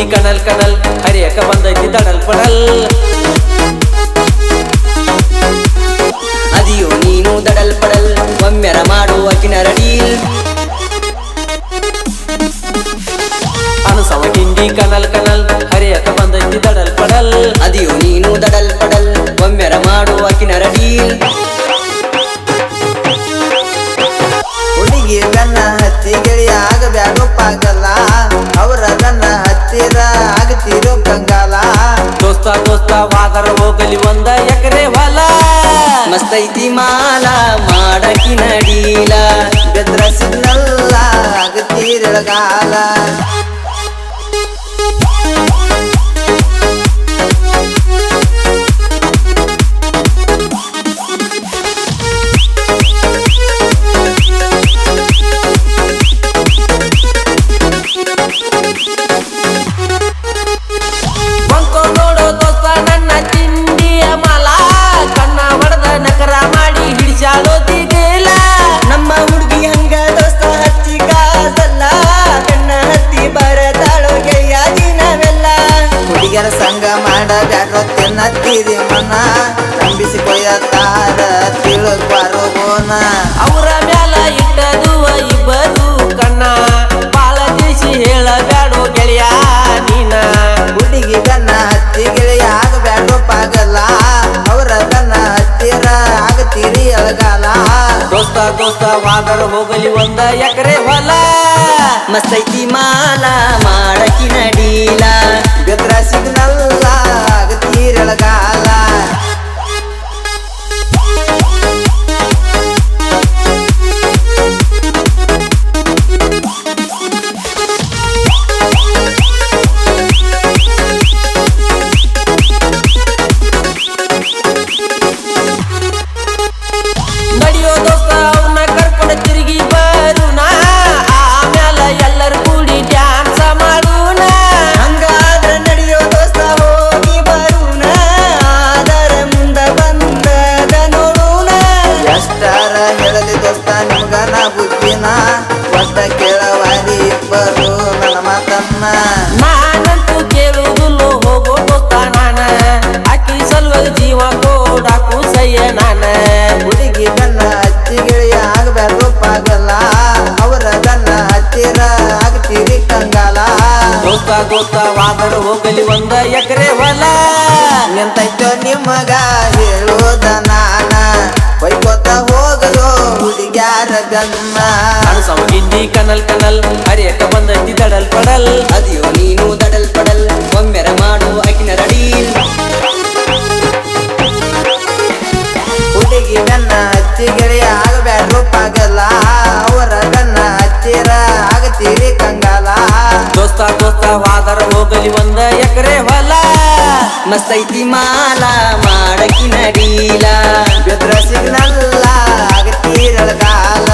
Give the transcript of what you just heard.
ಕಣಲ್ ಕಣಲ್ ಹರಿಯಕ ಬಂದೈತಿ ದಡಲ್ ಪಡಲ್ ಅದಿಯೋ ನೀನು ದಡಲ್ ಪಡಲ್ ಒಮ್ಮೆರ ಮಾಡುವ ಕಿನರಡೀಲ್ ಅಣಸವ ಗಿಂಡಿ ಕಣಲ್ ಕಣಲ್ ಹರಿಯಕ ಬಂದೈತಿ ದಡಲ್ ಪಡಲ್ ಅದಿಯೋ ನೀನು ದಡಲ್ ಪಡಲ್ ಒಮ್ಮೆರ ಮಾಡುವ ಕಿನರಡೀಲ್ ಹುಡುಗಿ ಗನ್ನ ಹತ್ತಿ ಗೆಳೆಯ ಆಗಬ್ಯಾಡೋ ಪಾಗಲ್ಲ ಅವರ ಗನ್ನ ಹತ್ತಿರ ಆಗತಿರೋ ಕಂಗಾಲ ದೋಸ್ತ ದೋಸ್ತ ವಾದರ ಹೋಗಲಿ ಒಂದ ಎಕರೆ ಹೊಲ ಮಸ್ತೈತಿ ಮಾಲ ಮಾಡಕಿ ನಡೀಲ ಬೆದ್ರ ಸಿಗ್ನಲ್ಲ ಆಗತೀರಳಗಾಲ ಬಂತು ನೋಡು ದೋಸ್ತ ನನ್ನ ತಿಂಡಿಯ ಮಲ ಕಣ್ಣ ಹೊಡೆದ ನಕರ ಮಾಡಿ ಹಿಡಿಸಾಳೋ ದಿಗಿಲ ನಮ್ಮ ಹುಡುಗಿ ಹಂಗ ದೋಸ್ತ ಹಚ್ಚಿ ಕಾಸಲ್ಲ ಕಣ್ಣ ಹತ್ತಿ ಬರತಾಳೋ ಗೆಳೆಯ ದಿನವೆಲ್ಲ ಹುಡುಗಿಯರ ಸಂಗ ಮಾಡಬ್ಯಾಡ್ರೋ ತಿನ್ನತ್ತೀರಿ ಮನ ನಂಬಿಸಿ ಕೊಯ್ಯತಾರ ತಿಳುಕ್ವಾರೋ ಗೋನ ಅವರ ಮ್ಯಾಲ ಇಟ್ಟದುವ ಇಬ್ಬರು ಕಣ್ಣ ಬಾಳ ತಿಳಿಸಿ ಹೇಳಬ್ಯಾಡೋ ಗೆಳೆಯ ನೀನ ಹುಡುಗಿ ಗನ್ನ ಹತ್ತಿ ಗೆಳೆಯ ಆಗಬ್ಯಾಡ್ರೋ ಪಾಗಲ್ಲ ಅವರ ಗನ್ನ ಹತ್ತಿರ ಆಗತೀರಿ ಅಳಗಾಲ ದೋಸ್ತ ದೋಸ್ತ ವಾದರ ಹೋಗಲಿ ಒಂದ ಎಕರೆ ಹೊಲ ಮಸ್ತೈತಿ ಮಾಲ ಮಾಡಕಿ ನಡೀಲ ಬೆದ್ರ ಸಿಗ್ನಲ್ಲ ಆಗತೀರಳಗಾಲ ನಡೆಯೋ ದೋಸ್ತ ಅವ್ನ ಕರ್ಕೊಂಡು ತಿರುಗಿ ಬರುಣ ಆಮ್ಯಾಲ ಎಲ್ಲರೂ ಕೂಡಿ ಡ್ಯಾನ್ಸ ಮಾಡೋಣ ಹಂಗಾದ್ರ ನಡೆಯೋ ದೋಸ್ತ ಹೋಗಿ ಬರುಣ ಆದರ ಮುಂದ ಬಂದದ ನೋಡುಣ ಎಷ್ಟಾರ ಹೇಳಲಿ ದೋಸ್ತ ನಿಮ್ಗನ ಬುದ್ಧಿನ ಒಟ್ಟ ಕೇಳವಾರಿ ಇಬ್ಬರು ನನ್ನ ಮಾತನ್ನ ನಾನಂತೂ ಕೇಳುವುದಿಲ್ಲೋ ಹೋಗೋ ದೋಸ್ತ ನಾನ ಅಕ್ಕಿ ಸಲುವಾಗಿ ಜೀವ ಕೊಡಾಕು ಸಯ್ಯ ನಾನ ಹುಡುಗಿ ಗನ್ನ ಹತ್ತಿ ಗೆಳೆಯ ಆಗಬ್ಯಾಡ್ರು ಪಾಗಲ್ಲ ಅವರ ಗನ್ನ ಹತ್ತಿರ ಆಗ್ತೀರಿ ಕಂಗಾಲ ದೋಸ್ತ ದೋಸ್ತ ವಾದರ ಹೋಗಲಿ ಒಂದ ಎಕರೆ ಹೊಲ ನಿಂತೈತೋ ನಿಮಗ ಹೇಳೋದ ನಾನ ಬೈಕೋತ ಹೋಗಲು ಹುಡುಗ್ಯಾರ ಗನ್ನ ಅಣಸವ ಗಿಂಡಿ ಕನಲ್ ಕನಲ್ ಹರಿಯಕ ಬಂದೈತಿ ದಡಲ್ ಪಡಲ್ ಅದಿಯೋ ನೀನು ದಡಲ್ ಪಡಲ್ ಒಮ್ಮೆರ ಮಾಡು ಅಕಿನ ರಡೀಲ್ ಹುಡುಗಿ ಗನ್ನ ಹತ್ತಿ ಗೆಳೆಯ ಆಗಬ್ಯಾಡ್ರು ಪಾಗಲ್ಲ ಅವರ ಗನ್ನ ಹತ್ತಿರ ಆಗತೀರಿ ಕಂಗಾಲ ದೋಸ್ತ ದೋಸ್ತ ವಾದರ ಹೋಗಲಿ ಒಂದ ಎಕರೆ ಹೊಲ ಮಸ್ತೈತಿ ಮಾಲ ಮಾಡಕಿ ನಡೀಲ ಬೆದ್ರ ಸಿಗ್ನಲ್ಲ ಆಗತೀರಳಗಾಲ